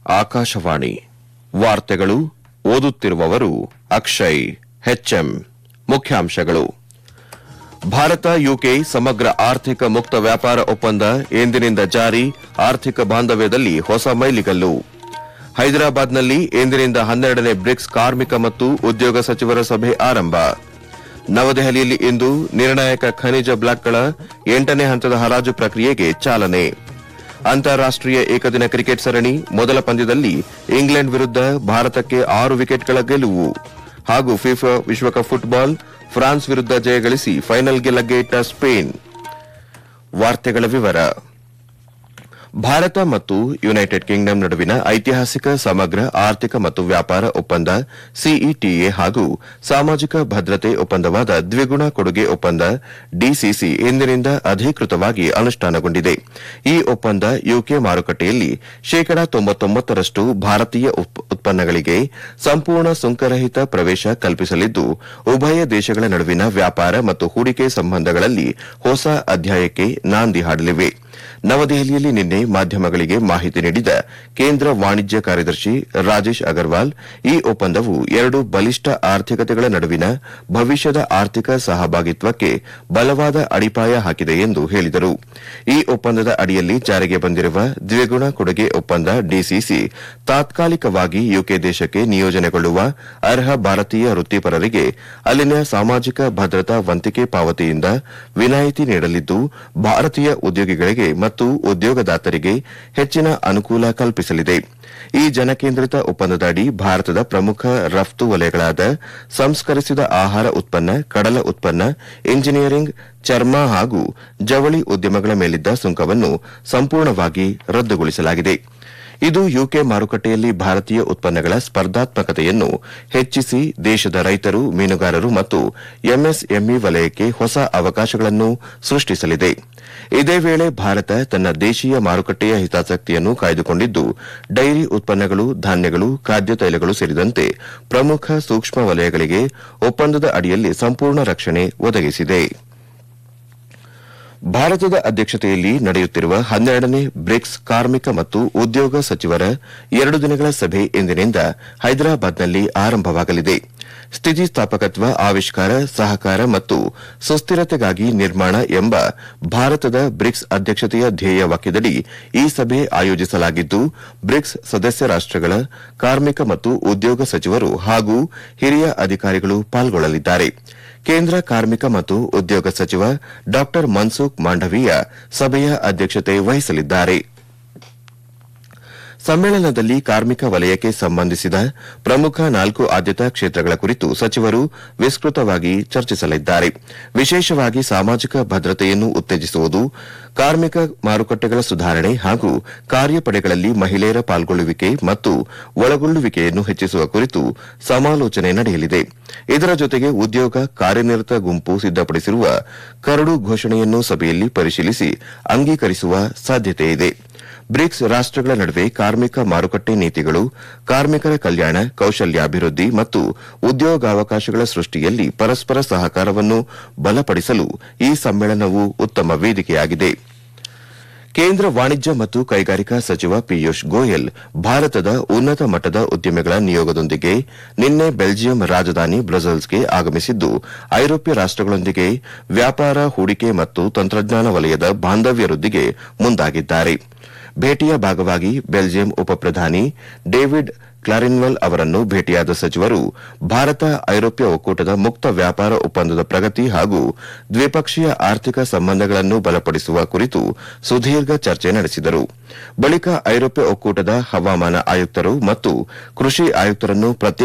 ಆಕಾಶವಾಣಿ ವಾರ್ತೆಗಳು ಓದುತ್ತಿರುವವರು ಅಕ್ಷಯ್ ಹೆಚ್ಎಂ ಮುಖ್ಯಾಂಶಗಳು ಭಾರತ ಯುಕೆ ಸಮಗ್ರ ಆರ್ಥಿಕ ಮುಕ್ತ ವ್ಯಾಪಾರ ಒಪ್ಪಂದ ಎಂದಿನಿಂದ ಜಾರಿ ಆರ್ಥಿಕ ಬಾಂಧವ್ಯದಲ್ಲಿ ಹೊಸ ಮೈಲಿಗಲ್ಲು ಹೈದರಾಬಾದ್ನಲ್ಲಿ ಎಂದಿನಿಂದ ಹನ್ನೆರಡನೇ ಬ್ರಿಕ್ಸ್ ಕಾರ್ಮಿಕ ಮತ್ತು ಉದ್ಯೋಗ ಸಚಿವರ ಸಭೆ ಆರಂಭ ನವದೆಹಲಿಯಲ್ಲಿ ಇಂದು ನಿರ್ಣಾಯಕ ಖನಿಜ ಬ್ಲಾಕ್ಗಳ ಎಂಟನೇ ಹಂತದ ಹರಾಜು ಪ್ರಕ್ರಿಯೆಗೆ ಚಾಲನೆ ಅಂತಾರಾಷ್ಟೀಯ ಏಕದಿನ ಕ್ರಿಕೆಟ್ ಸರಣಿ ಮೊದಲ ಪಂದ್ಯದಲ್ಲಿ ಇಂಗ್ಲೆಂಡ್ ವಿರುದ್ಧ ಭಾರತಕ್ಕೆ ಆರು ವಿಕೆಟ್ಗಳ ಗೆಲುವು ಹಾಗೂ ಫಿಫಾ ವಿಶ್ವಕಪ್ ಫುಟ್ಬಾಲ್ ಫ್ರಾನ್ಸ್ ವಿರುದ್ಧ ಜಯ ಗಳಿಸಿ ಫೈನಲ್ಗೆ ಲಗ್ಗೆ ಇಟ್ಟ ಸ್ಪೇನ್ ವಾರ್ತೆಗಳ ವಿವರ ಭಾರತ ಮತ್ತು ಯುನೈಟೆಡ್ ಕಿಂಗ್ಡಮ್ ನಡುವಿನ ಐತಿಹಾಸಿಕ ಸಮಗ್ರ ಆರ್ಥಿಕ ಮತ್ತು ವ್ಯಾಪಾರ ಒಪ್ಪಂದ ಸಿಇಟಿಎ ಹಾಗೂ ಸಾಮಾಜಿಕ ಭದ್ರತೆ ಒಪ್ಪಂದವಾದ ದ್ವಿಗುಣ ಕೊಡುಗೆ ಒಪ್ಪಂದ ಡಿಸಿಸಿ ಇಂದಿನಿಂದ ಅಧಿಕೃತವಾಗಿ ಅನುಷ್ಠಾನಗೊಂಡಿದೆ ಈ ಒಪ್ಪಂದ ಯುಕೆ ಮಾರುಕಟ್ಟೆಯಲ್ಲಿ ಶೇಕಡಾ ತೊಂಬತ್ತೊಂಬತ್ತರಷ್ಟು ಭಾರತೀಯ ಉತ್- ಉತ್ಪನ್ನಗಳಿಗೆ ಸಂಪೂರ್ಣ ಸುಂಕರಹಿತ ಪ್ರವೇಶ ಕಲ್ಪಿಸಲಿದ್ದು ಉಭಯ ದೇಶಗಳ ನಡುವಿನ ವ್ಯಾಪಾರ ಮತ್ತು ಹೂಡಿಕೆ ಸಂಬಂಧಗಳಲ್ಲಿ ಹೊಸ ಅಧ್ಯಾಯಕ್ಕೆ ನಾಂದಿ ಹಾಡಲಿವೆ ನವದೆಹಲಿಯಲ್ಲಿ ನಿನ್ನೆ ಮಾಧ್ಯಮಗಳಿಗೆ ಮಾಹಿತಿ ನೀಡಿದ ಕೇಂದ್ರ ವಾಣಿಜ್ಯ ಕಾರ್ಯದರ್ಶಿ ರಾಜೇಶ್ ಅಗರ್ವಾಲ್ ಈ ಒಪ್ಪಂದವು ಎರಡು ಬಲಿಷ್ಠ ಆರ್ಥಿಕತೆಗಳ ನಡುವಿನ ಭವಿಷ್ಯದ ಆರ್ಥಿಕ ಸಹಭಾಗಿತ್ವಕ್ಕೆ ಬಲವಾದ ಅಡಿಪಾಯ ಹಾಕಿದೆ ಎಂದು ಹೇಳಿದರು ಈ ಒಪ್ಪಂದದ ಅಡಿಯಲ್ಲಿ ಜಾರಿಗೆ ಬಂದಿರುವ ದ್ವಿಗುಣ ಕೊಡುಗೆ ಒಪ್ಪಂದ ಡಿಸಿಸಿ ತಾತ್ಕಾಲಿಕವಾಗಿ ಯುಕೆ ದೇಶಕ್ಕೆ ನಿಯೋಜನೆಗೊಳ್ಳುವ ಅರ್ಹ ಭಾರತೀಯ ವೃತ್ತಿಪರರಿಗೆ ಅಲ್ಲಿನ ಸಾಮಾಜಿಕ ಭದ್ರತಾ ವಂತಿಕೆ ಪಾವತಿಯಿಂದ ವಿನಾಯಿತಿ ನೀಡಲಿದ್ದು ಭಾರತೀಯ ಉದ್ಯೋಗಿಗಳಿಗೆ ಮತ್ತು ಉದ್ಯೋಗದಾತರಿಗೆ ಹೆಚ್ಚಿನ ಅನುಕೂಲ ಕಲ್ಪಿಸಲಿದೆ ಈ ಜನಕೇಂದ್ರಿತ ಒಪ್ಪಂದದ ಅಡಿ ಭಾರತದ ಪ್ರಮುಖ ರಫ್ತು ವಲಯಗಳಾದ ಸಂಸ್ಕರಿಸಿದ ಆಹಾರ ಉತ್ಪನ್ನ ಕಡಲ ಉತ್ಪನ್ನ ಇಂಜಿನಿಯರಿಂಗ್ ಚರ್ಮ ಹಾಗೂ ಜವಳಿ ಉದ್ಯಮಗಳ ಮೇಲಿದ್ದ ಸುಂಕವನ್ನು ಸಂಪೂರ್ಣವಾಗಿ ರದ್ದುಗೊಳಿಸಲಾಗಿದೆ ಇದು ಯುಕೆ ಮಾರುಕಟ್ಟೆಯಲ್ಲಿ ಭಾರತೀಯ ಉತ್ಪನ್ನಗಳ ಸ್ಪರ್ಧಾತ್ಮಕತೆಯನ್ನು ಹೆಚ್ಚಿಸಿ ದೇಶದ ರೈತರು ಮೀನುಗಾರರು ಮತ್ತು ಎಂಎಸ್ಎಂಇ ವಲಯಕ್ಕೆ ಹೊಸ ಅವಕಾಶಗಳನ್ನು ಸೃಷ್ಟಿಸಲಿದೆ ಇದೇ ವೇಳೆ ಭಾರತ ತನ್ನ ದೇಶೀಯ ಮಾರುಕಟ್ಟೆಯ ಹಿತಾಸಕ್ತಿಯನ್ನು ಕಾಯ್ದುಕೊಂಡಿದ್ದು ಡೈರಿ ಉತ್ಪನ್ನಗಳು ಧಾನ್ಯಗಳು ಖಾದ್ಯ ತೈಲಗಳು ಸೇರಿದಂತೆ ಪ್ರಮುಖ ಸೂಕ್ಷ್ಮ ವಲಯಗಳಿಗೆ ಒಪ್ಪಂದದ ಅಡಿಯಲ್ಲಿ ಸಂಪೂರ್ಣ ರಕ್ಷಣೆ ಒದಗಿಸಿದೆ ಭಾರತದ ಅಧ್ಯಕ್ಷತೆಯಲ್ಲಿ ನಡೆಯುತ್ತಿರುವ ಹನ್ನೆರಡನೇ ಬ್ರಿಕ್ಸ್ ಕಾರ್ಮಿಕ ಮತ್ತು ಉದ್ಯೋಗ ಸಚಿವರ ಎರಡು ದಿನಗಳ ಸಭೆ ಇಂದಿನಿಂದ ಹೈದರಾಬಾದ್ನಲ್ಲಿ ಆರಂಭವಾಗಲಿದೆ ಸ್ಥಿತಿಸ್ಥಾಪಕತ್ವ ಆವಿಷ್ಕಾರ ಸಹಕಾರ ಮತ್ತು ಸುಸ್ಥಿರತೆಗಾಗಿ ನಿರ್ಮಾಣ ಎಂಬ ಭಾರತದ ಬ್ರಿಕ್ಸ್ ಅಧ್ಯಕ್ಷತೆಯ ಧ್ಯೇಯ ವಾಕ್ಯದಡಿ ಈ ಸಭೆ ಆಯೋಜಿಸಲಾಗಿದ್ದು ಬ್ರಿಕ್ಸ್ ಸದಸ್ಯ ರಾಷ್ಟಗಳ ಕಾರ್ಮಿಕ ಮತ್ತು ಉದ್ಯೋಗ ಸಚಿವರು ಹಾಗೂ ಹಿರಿಯ ಅಧಿಕಾರಿಗಳು ಪಾಲ್ಗೊಳ್ಳಲಿದ್ದಾರೆ ಕೇಂದ್ರ ಕಾರ್ಮಿಕ ಮತ್ತು ಉದ್ಯೋಗ ಸಚಿವ ಡಾ ಮನ್ಸುಖ್ ಮಾಂಡವೀಯ ಸಭೆಯ ಅಧ್ಯಕ್ಷತೆ ವಹಿಸಲಿದ್ದಾರೆ ಸಮ್ಮೇಳನದಲ್ಲಿ ಕಾರ್ಮಿಕ ವಲಯಕ್ಕೆ ಸಂಬಂಧಿಸಿದ ಪ್ರಮುಖ ನಾಲ್ಕು ಆದ್ಯತಾ ಕ್ಷೇತ್ರಗಳ ಕುರಿತು ಸಚಿವರು ವಿಸ್ತೃತವಾಗಿ ಚರ್ಚಿಸಲಿದ್ದಾರೆ ವಿಶೇಷವಾಗಿ ಸಾಮಾಜಿಕ ಭದ್ರತೆಯನ್ನು ಉತ್ತೇಜಿಸುವುದು ಕಾರ್ಮಿಕ ಮಾರುಕಟ್ಟೆಗಳ ಸುಧಾರಣೆ ಹಾಗೂ ಕಾರ್ಯಪಡೆಗಳಲ್ಲಿ ಮಹಿಳೆಯರ ಪಾಲ್ಗೊಳ್ಳುವಿಕೆ ಮತ್ತು ಒಳಗೊಳ್ಳುವಿಕೆಯನ್ನು ಹೆಚ್ಚಿಸುವ ಕುರಿತು ಸಮಾಲೋಚನೆ ನಡೆಯಲಿದೆ ಇದರ ಜೊತೆಗೆ ಉದ್ಯೋಗ ಕಾರ್ಯನಿರತ ಗುಂಪು ಸಿದ್ದಪಡಿಸಿರುವ ಕರಡು ಘೋಷಣೆಯನ್ನು ಸಭೆಯಲ್ಲಿ ಪರಿಶೀಲಿಸಿ ಅಂಗೀಕರಿಸುವ ಸಾಧ್ಯತೆಯಿದೆ ಬ್ರಿಕ್ಸ್ ರಾಷ್ಟಗಳ ನಡುವೆ ಕಾರ್ಮಿಕ ಮಾರುಕಟ್ಟೆ ನೀತಿಗಳು ಕಾರ್ಮಿಕರ ಕಲ್ಯಾಣ ಕೌಶಲ್ಯಾಭಿವೃದ್ಧಿ ಮತ್ತು ಉದ್ಯೋಗಾವಕಾಶಗಳ ಸೃಷ್ಟಿಯಲ್ಲಿ ಪರಸ್ಪರ ಸಹಕಾರವನ್ನು ಬಲಪಡಿಸಲು ಈ ಸಮ್ಮೇಳನವು ಉತ್ತಮ ವೇದಿಕೆಯಾಗಿದೆ ಕೇಂದ್ರ ವಾಣಿಜ್ಯ ಮತ್ತು ಕೈಗಾರಿಕಾ ಸಚಿವ ಪಿಯೂಷ್ ಗೋಯಲ್ ಭಾರತದ ಉನ್ನತ ಮಟ್ಟದ ಉದ್ಯಮಿಗಳ ನಿಯೋಗದೊಂದಿಗೆ ನಿನ್ನೆ ಬೆಲ್ಜಿಯಂ ರಾಜಧಾನಿ ಬ್ರಸೆಲ್ಸ್ಗೆ ಆಗಮಿಸಿದ್ದು ಐರೋಪ್ಯ ರಾಷ್ಟಗಳೊಂದಿಗೆ ವ್ಯಾಪಾರ ಹೂಡಿಕೆ ಮತ್ತು ತಂತ್ರಜ್ಞಾನ ವಲಯದ ಬಾಂಧವ್ಯ ವೃದ್ಧಿಗೆ ಮುಂದಾಗಿದ್ದಾರೆ ಭೇಟಿಯ ಭಾಗವಾಗಿ ಬೆಲ್ಜಿಯಂ ಉಪಪ್ರಧಾನಿ ಡೇವಿಡ್ ಕ್ಲಾರಿನ್ವಲ್ ಅವರನ್ನು ಭೇಟಿಯಾದ ಸಚಿವರು ಭಾರತ ಐರೋಪ್ಯ ಒಕ್ಕೂಟದ ಮುಕ್ತ ವ್ಯಾಪಾರ ಒಪ್ಪಂದದ ಪ್ರಗತಿ ಹಾಗೂ ದ್ವಿಪಕ್ಷೀಯ ಆರ್ಥಿಕ ಸಂಬಂಧಗಳನ್ನು ಬಲಪಡಿಸುವ ಕುರಿತು ಸುದೀರ್ಘ ಚರ್ಚೆ ನಡೆಸಿದರು ಬಳಿಕ ಐರೋಪ್ಯ ಒಕ್ಕೂಟದ ಹವಾಮಾನ ಆಯುಕ್ತರು ಮತ್ತು ಕೃಷಿ ಆಯುಕ್ತರನ್ನು ಪ್ರತ್ಯೇಕ